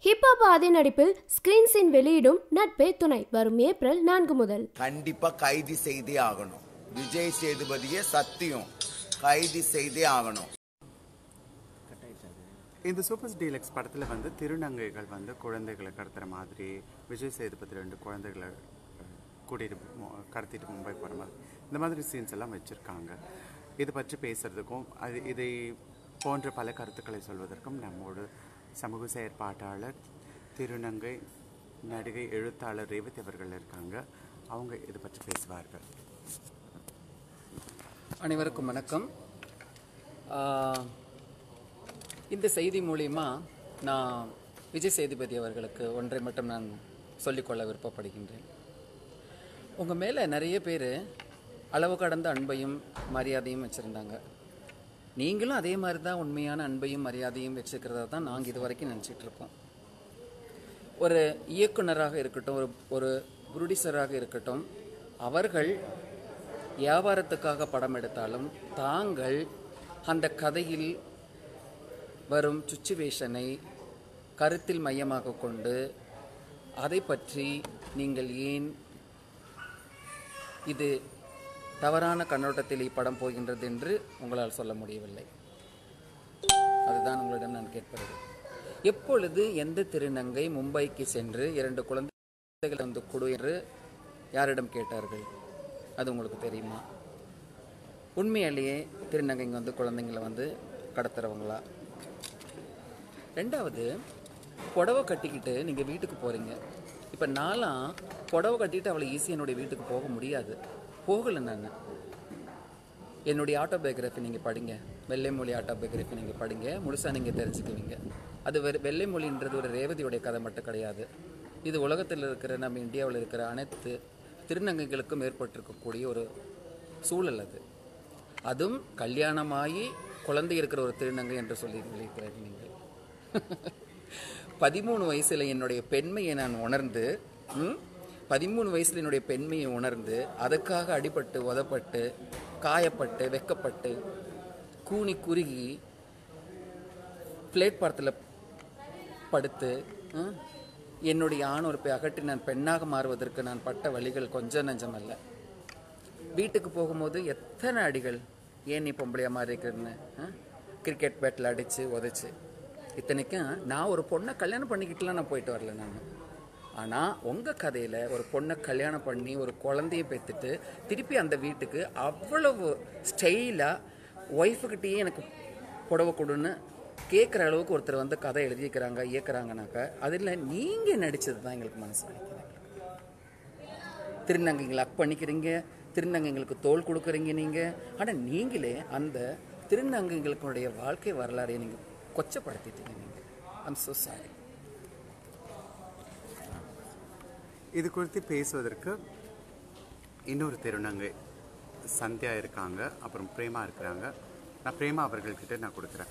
hip hop ஆதி நடிப்பில் ஸ்கிரீன்ஸின் வெளியிடும் நட்பே துணை வரும் ஏப்ரல் நான்கு முதல் கண்டிப்பா கைது செய்தே ஆகணும் விஜய் சேதுபதியே சத்தியம் கைது செய்தே ஆகணும் இந்த சூப்பர் டீலக்ஸ் படத்தில் வந்து திருநங்கைகள் வந்து குழந்தைகளை கடத்துற மாதிரி விஜய் சேதுபதி ரெண்டு குழந்தைகளை அஹ், கூட்டிட்டு மு- கடத்திட்டு மும்பை போகிற மாதிரி இந்த மாதிரி சீன்ஸ் எல்லாம் வச்சுருக்காங்க இது பற்றி பேசுறதுக்கும் அது இதை போன்ற பல கருத்துக்களை சொல்வதற்கும் நம்மோடு சமூக செயற்பாட்டாளர் திருநங்கை நடிகை எழுத்தாளர் ரேவதி அவர்கள் இருக்காங்க அவங்க இதை பற்றி பேசுவார்கள் அனைவருக்கும் வணக்கம் ஆஹ், இந்த செய்தி மூலிமா நான் விஜய் சேதுபதி அவர்களுக்கு ஒன்றை மட்டும் நான் சொல்லிக்கொள்ள விருப்பப்படுகின்றேன் உங்கள் மேலே நிறைய பேர் அளவு கடந்த அன்பையும் மரியாதையும் வச்சுருந்தாங்க நீங்களும் அதே மாதிரி தான் உண்மையான அன்பையும் மரியாதையும் வச்சுக்கிறதா தான் நாங்கள் இது வரைக்கும் நினச்சிட்டு இருக்கோம் ஒரு இயக்குனராக இருக்கட்டும் ஒரு ஒரு ப்ரொடியூசராக இருக்கட்டும் அவர்கள் வியாபாரத்துக்காக படம் எடுத்தாலும் தாங்கள் அந்த கதையில் வரும் சுச்சுவேஷனை கருத்தில் மையமாக கொண்டு அதை பற்றி நீங்கள் ஏன் இது தவறான கண்ணோட்டத்தில் இப்படம் போகின்றது என்று உங்களால் சொல்ல முடியவில்லை அதுதான் உங்களிடம் நான் கேட்பது எப்பொழுது எந்த திருநங்கை மும்பைக்கு சென்று இரண்டு குழந்தைகளை வந்து கொடு என்று யாரிடம் கேட்டார்கள் அது உங்களுக்கு தெரியுமா உண்மையாலேயே திருநங்கைங்க வந்து குழந்தைங்களை வந்து கடத்துறவங்களா ரெண்டாவது புடவை கட்டிக்கிட்டு நீங்கள் வீட்டுக்கு போகிறீங்க இப்போ நான்லாம் புடவை கட்டிட்டு அவளை ஈஸியாக என்னுடைய வீட்டுக்கு போக முடியாது போகலை நான் என்னுடைய ஆட்டோபயோகிராஃபி நீங்கள் படிங்க வெள்ளை மொழி ஆட்டோபயோகிராஃபி நீங்கள் படிங்க முழுசாக நீங்கள் தெரிஞ்சுக்குவீங்க அது வெறு வெள்ளை மொழின்றது ஒரு ரேவதியுடைய கதை மட்டும் கிடையாது இது உலகத்தில் இருக்கிற நம்ம இந்தியாவில் இருக்கிற அனைத்து திருநங்கைகளுக்கும் ஏற்பட்டிருக்கக்கூடிய ஒரு சூழல் அது அதுவும் கல்யாணமாகி குழந்தை இருக்கிற ஒரு திருநங்கை என்று சொல்லி இருக்கிறீர்கள் நீங்கள் பதிமூணு வயசில் என்னுடைய பெண்மையை நான் உணர்ந்து ம், பதிமூணு வயசில் என்னுடைய பெண்மையை உணர்ந்து அதுக்காக அடிபட்டு உதப்பட்டு காயப்பட்டு வெக்கப்பட்டு கூனி குறுகி பிளேட் பாரத்தில் படுத்து ம், என்னுடைய ஆணுறுப்பை அகற்றி நான் பெண்ணாக மாறுவதற்கு நான் பட்ட வழிகள் கொஞ்சம் நஞ்சமல்ல வீட்டுக்கு போகும்போது எத்தனை அடிகள் ஏன் நீ பொம்பளையா மாதிரி இருக்கிறன்னு கிரிக்கெட் பேட்டில் அடித்து உதைச்சு இத்தனைக்கும் நான் ஒரு பொண்ணை கல்யாணம் பண்ணிக்கிட்டுலாம் நான் போயிட்டு வரல நான் ஆனால் உங்கள் கதையில் ஒரு பொண்ணை கல்யாணம் பண்ணி ஒரு குழந்தைய பெற்றுட்டு திருப்பி அந்த வீட்டுக்கு அவ்வளவு ஸ்டைலாக ஒய்ஃபுக்கிட்டேயே எனக்கு புடவை கொடுன்னு கேட்குற அளவுக்கு ஒருத்தர் வந்து கதை எழுதிக்கிறாங்க இயக்குறாங்கனாக்கா அதில் நீங்கள் நடித்தது தான் எங்களுக்கு மனசு வலிக்குது திருநங்கைங்களை அக் பண்ணிக்கிறீங்க திருநங்கைங்களுக்கு தோல் கொடுக்குறீங்க நீங்கள் ஆனால் நீங்களே அந்த திருநங்கைகளுடைய வாழ்க்கை வரலாறை நீங்கள் கொச்சப்படுத்திட்டீங்க நீங்கள் ஐம் so சாரி இது குறித்து பேசுவதற்கு இன்னொரு திருநங்கை சந்தியா இருக்காங்க அப்புறம் பிரேமா இருக்கிறாங்க நான் பிரேமா அவர்கள்கிட்ட நான் கொடுக்குறேன்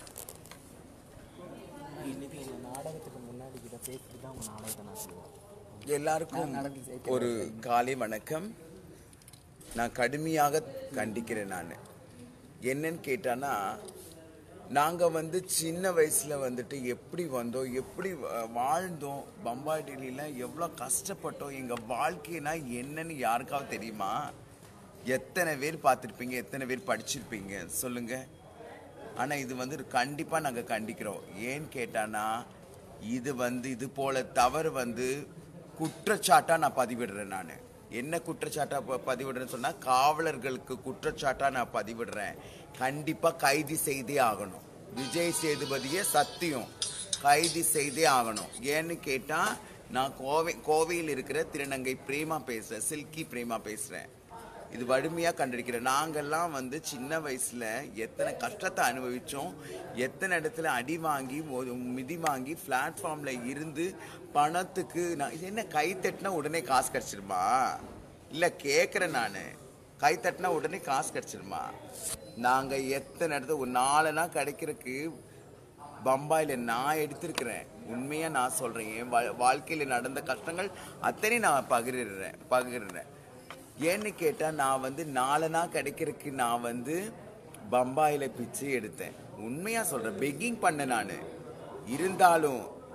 எல்லாருக்கும் ஒரு காலை வணக்கம் நான் கடுமையாக கண்டிக்கிறேன் நான் என்னன்னு கேட்டானா நாங்கள் வந்து சின்ன வயசில் வந்துட்டு எப்படி வந்தோம் எப்படி வ- வாழ்ந்தோம் பம்பாய் டெல்லியில் எவ்வளோ கஷ்டப்பட்டோம் எங்கள் வாழ்க்கைனா என்னன்னு யாருக்காவது தெரியுமா எத்தனை பேர் பார்த்துருப்பீங்க எத்தனை பேர் படிச்சிருப்பீங்க சொல்லுங்கள் ஆனால் இது வந்து கண்டிப்பாக நாங்கள் கண்டிக்கிறோம் ஏன்னு கேட்டானா இது வந்து இது போல தவறு வந்து குற்றச்சாட்டாக நான் பதிவிடுறேன் நான் என்ன குற்றச்சாட்டா ப- பதிவிடுறேன்னு சொன்னால் காவலர்களுக்கு குற்றச்சாட்டாக நான் பதிவிடுறேன் கண்டிப்பாக கைது செய்தே ஆகணும் விஜய் சேதுபதியே சத்தியம் கைது செய்தே ஆகணும் ஏன்னு கேட்டால் நான் கோவை கோவையில் இருக்கிற திருநங்கை பிரேமா பேசுகிறேன் சில்கி பிரேமா பேசுகிறேன் இது வலிமையாக கண்டிருக்கிறேன் நாங்கெல்லாம் வந்து சின்ன வயசில் எத்தனை கஷ்டத்தை அனுபவித்தோம் எத்தனை இடத்துல அடி வாங்கி ஒரு மிதி வாங்கி பிளாட்ஃபார்மில் இருந்து பணத்துக்கு நான் இது என்ன கை தட்டினா உடனே காசு கிடச்சிருமா இல்லை கேட்குறேன் நான் கை தட்டினா உடனே காசு கிடச்சிருமா நாங்கள் எத்தனை இடத்துல ஒரு நாலனா கிடைக்கிறதுக்கு பம்பாயில் நான் எடுத்திருக்கிறேன் உண்மையாக நான் சொல்கிறேன் என் வா வாழ்க்கையில் நடந்த கஷ்டங்கள் அத்தனை நான் பகிர்றேன் பகிர்றேன் ஏன்னு கேட்டால் நான் வந்து நாலனா கிடைக்கிறதுக்கு நான் வந்து பம்பாயில் பிச்சை எடுத்தேன் உண்மையாக சொல்கிறேன் பெக்கிங் பண்ணேன் நான் இருந்தாலும்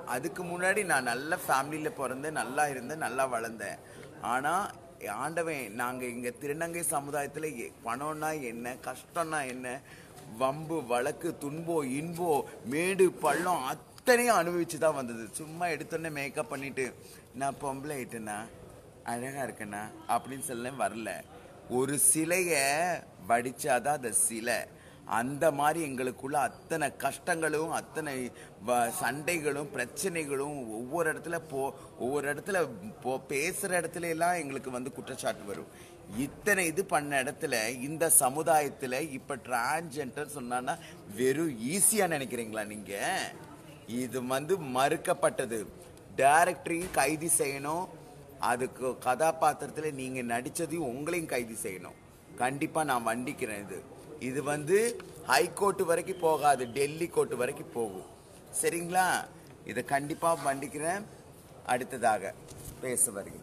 அதுக்கு முன்னாடி நான் நல்ல ஃபேமிலியில் பிறந்தேன் நல்லா இருந்தேன் நல்லா வளர்ந்தேன் ஆனால் ஆண்டவன் நாங்கள் இங்கே திருநங்கை சமுதாயத்தில் பணம்னா என்ன கஷ்டம்னா என்ன வம்பு வழக்கு துன்போ இன்போ மேடு பள்ளம் அத்தனையும் அனுபவிச்சு தான் வந்தது சும்மா எடுத்தோடனே மேக்கப் பண்ணிட்டு நான் பொம்பளை ஆயிட்டேனா அழகா இருக்கேனா அப்படின்னு சொல்ல வரல ஒரு சிலையை வடிச்சாதான் அந்த சிலை அந்த மாதிரி எங்களுக்குள்ள அத்தனை கஷ்டங்களும் அத்தனை வ- சண்டைகளும் பிரச்சனைகளும் ஒவ்வொரு இடத்துல போ ஒவ்வொரு இடத்துல போ பேசுகிற இடத்துல எல்லாம் எங்களுக்கு வந்து குற்றச்சாட்டு வரும் இத்தனை இது பண்ண இடத்துல இந்த சமுதாயத்தில் இப்போ டிரான்ஜெண்டர் சொன்னான்னா வெறும் ஈஸியாக நினைக்கிறீங்களா நீங்கள் இது வந்து மறுக்கப்பட்டது டைரக்டரையும் கைது செய்யணும் அதுக்கு கதாபாத்திரத்தில் நீங்கள் நடித்ததையும் உங்களையும் கைது செய்யணும் கண்டிப்பாக நான் வண்டிக்கிறேன் இது இது வந்து ஹைகோர்ட் வரைக்கும் போகாது டெல்லி கோர்ட் வரைக்கும் போகும் சரிங்களா இதை கண்டிப்பாக வண்டிக்கிறேன் அடுத்ததாக பேச வருகிறேன்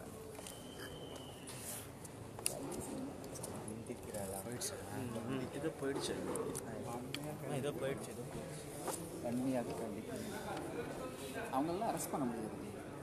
இது போயிடுச்சு இதோ போயிடுச்சு இதோ வன்மையாக கண்டிக்கிறேன் அவங்களெல்லாம் அரெஸ்ட் பண்ண முடியாது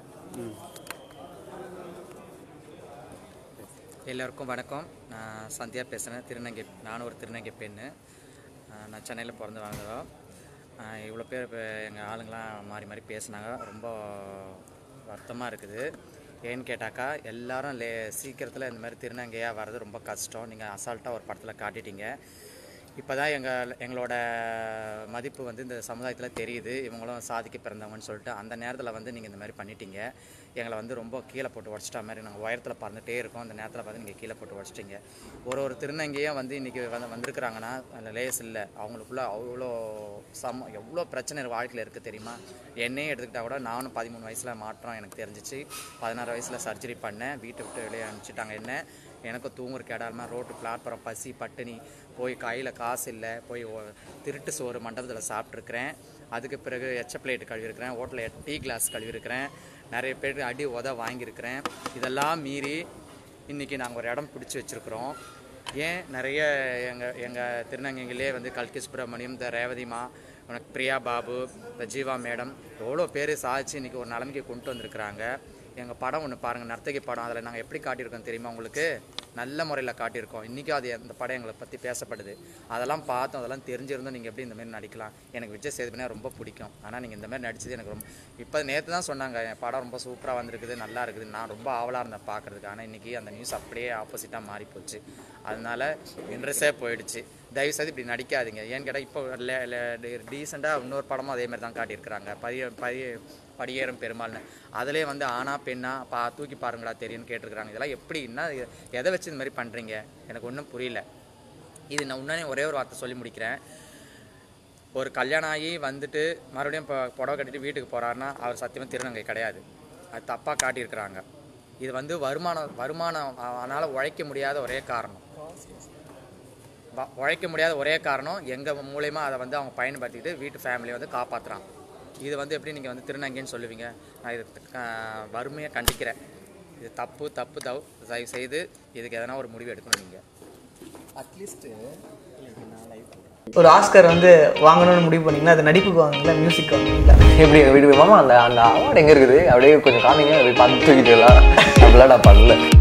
எல்லோருக்கும் வணக்கம் நான் சந்தியா பேசுகிறேன் திருநங்கை நானும் ஒரு திருநங்கை பெண்ணு ஆஹ் நான் சென்னையில் பிறந்து வாழ்ந்தோம் இவ்வளோ பேர் இப்போ எங்கள் ஆளுங்களாம் மாறி மாறி பேசுனாங்க ரொம்ப வருத்தமாக இருக்குது ஏன்னு கேட்டாக்கா எல்லாரும் லே சீக்கிரத்தில் இந்த மாதிரி திருநங்கையாக வர்றது ரொம்ப கஷ்டம் நீங்கள் அசால்ட்டாக ஒரு படத்தில் காட்டிட்டீங்க இப்போ தான் எங்கள் எங்களோட மதிப்பு வந்து இந்த சமுதாயத்தில் தெரியுது இவங்களும் சாதிக்க பிறந்தவங்கன்னு சொல்லிட்டு அந்த நேரத்தில் வந்து நீங்கள் இந்த மாதிரி பண்ணிட்டீங்க எங்களை வந்து ரொம்ப கீழே போட்டு உடச்சிட்டா மாதிரி நாங்கள் உயரத்தில் பறந்துட்டே இருக்கோம் அந்த நேரத்தில் பார்த்து நீங்கள் கீழே போட்டு உடச்சிட்டீங்க ஒரு ஒரு திருநங்கையும் வந்து இன்றைக்கி வந்து வந்திருக்கிறாங்கன்னா அதில் லேஸ் இல்லை அவங்களுக்குள்ள அவ்வளோ சம எவ்வளோ பிரச்சனை வாழ்க்கையில் இருக்குது தெரியுமா என்னையே எடுத்துக்கிட்டால் கூட நானும் பதிமூணு வயசில் மாற்றம் எனக்கு தெரிஞ்சிச்சு பதினாறு வயசில் சர்ஜரி பண்ணேன் வீட்டை விட்டு வெளியே அனுப்பிச்சிட்டாங்க என்ன எனக்கும் தூங்குறக்கு இடம் ரோட்டு பிளாட்ஃபாரம் பசி பட்டினி போய் கையில் காசு இல்லை போய் ஒ- திருட்டு சோறு மண்டபத்தில் சாப்பிட்ருக்கிறேன் அதுக்கு பிறகு எச்ச பிளேட் கழுவிருக்கிறேன் ஹோட்டலில் டீ கிளாஸ் கழுவிருக்கிறேன் நிறைய பேருக்கு அடி உத வாங்கியிருக்கிறேன் இதெல்லாம் மீறி இன்றைக்கி நாங்கள் ஒரு இடம் பிடிச்சி வச்சுருக்குறோம் ஏன் நிறைய எங்கள் எங்கள் திருநங்கைகளே வந்து கல்கி சுப்பிரமணியம் இந்த ரேவதிமா உனக்கு பிரியா பாபு இந்த ஜீவா மேடம் எவ்வளோ பேர் சாதிச்சு இன்றைக்கி ஒரு நிலைமைக்கு கொண்டு வந்திருக்கிறாங்க எங்கள் படம் ஒன்று பாருங்கள் நர்த்தகி படம் அதில் நாங்கள் எப்படி காட்டியிருக்கோம் தெரியுமா உங்களுக்கு நல்ல முறையில் காட்டியிருக்கோம் இன்றைக்கும் அது அந்த படம் எங்களை பற்றி பேசப்படுது அதெல்லாம் பார்த்தோம் அதெல்லாம் தெரிஞ்சிருந்தோம் நீங்கள் எப்படி இந்த மாதிரி நடிக்கலாம் எனக்கு விஜய் சேதுபதினா ரொம்ப பிடிக்கும் ஆனால் நீங்கள் இந்த மாதிரி நடிச்சது எனக்கு ரொம்ப இப்போ நேற்று தான் சொன்னாங்க என் படம் ரொம்ப சூப்பராக வந்திருக்குது நல்லா இருக்குது நான் ரொம்ப ஆவலாக இருந்தேன் பார்க்குறதுக்கு ஆனால் இன்றைக்கி அந்த நியூஸ் அப்படியே ஆப்போசிட்டாக மாறி போச்சு அதனால இன்ட்ரெஸ்டே போயிடுச்சு தயவுசெய்து இப்படி நடிக்காதீங்க ஏன்னு கேட்டால் இப்போ டீசெண்டாக இன்னொரு படமும் அதே மாதிரி தான் காட்டியிருக்கிறாங்க பரிய பரிய படியேறும் பெருமாள்னு அதிலே வந்து ஆனா பெண்ணா பா தூக்கி பாருங்களா தெரியும்னு கேட்டிருக்கிறாங்க இதெல்லாம் எப்படி என்ன இது- எதை வச்சு இந்த மாதிரி பண்ணுறீங்க எனக்கு ஒன்றும் புரியல இது நான் உடனே ஒரே ஒரு வார்த்தை சொல்லி முடிக்கிறேன் ஒரு கல்யாணம் ஆகி வந்துட்டு மறுபடியும் இப்போ புடவை கட்டிட்டு வீட்டுக்கு போகிறாருன்னா அவர் சத்தியமாக திருநங்கை கிடையாது அது தப்பாக காட்டியிருக்கிறாங்க இது வந்து வருமானம் வருமானம் அதனால் உழைக்க முடியாத ஒரே காரணம் வ- உழைக்க முடியாத ஒரே காரணம் எங்கள் மூலயமா அதை வந்து அவங்க பயன்படுத்திக்கிட்டு வீட்டு ஃபேமிலியை வந்து காப்பாற்றுறான் இது வந்து எப்படி நீங்கள் வந்து திருநங்கைன்னு சொல்லுவீங்க நான் இது க- வறுமையை கண்டிக்கிறேன் இது தப்பு தப்பு தவ் தயவு செய்து இதுக்கு எதனா ஒரு முடிவு எடுக்கணும் நீங்கள் அட்லீஸ்ட்டு ஒரு ஆஸ்கர் வந்து வாங்கணும்னு முடிவு பண்ணீங்கன்னா அது நடிப்புக்கு வாங்குங்களா மியூசிக் வாங்குங்களா எப்படி வீடு மாமா அந்த அந்த அவார்டு எங்க இருக்குது அப்படியே கொஞ்சம் காமிங்க அப்படி பார்த்து தூக்கிட்டு அப்படிலாம் நான் பண்ணல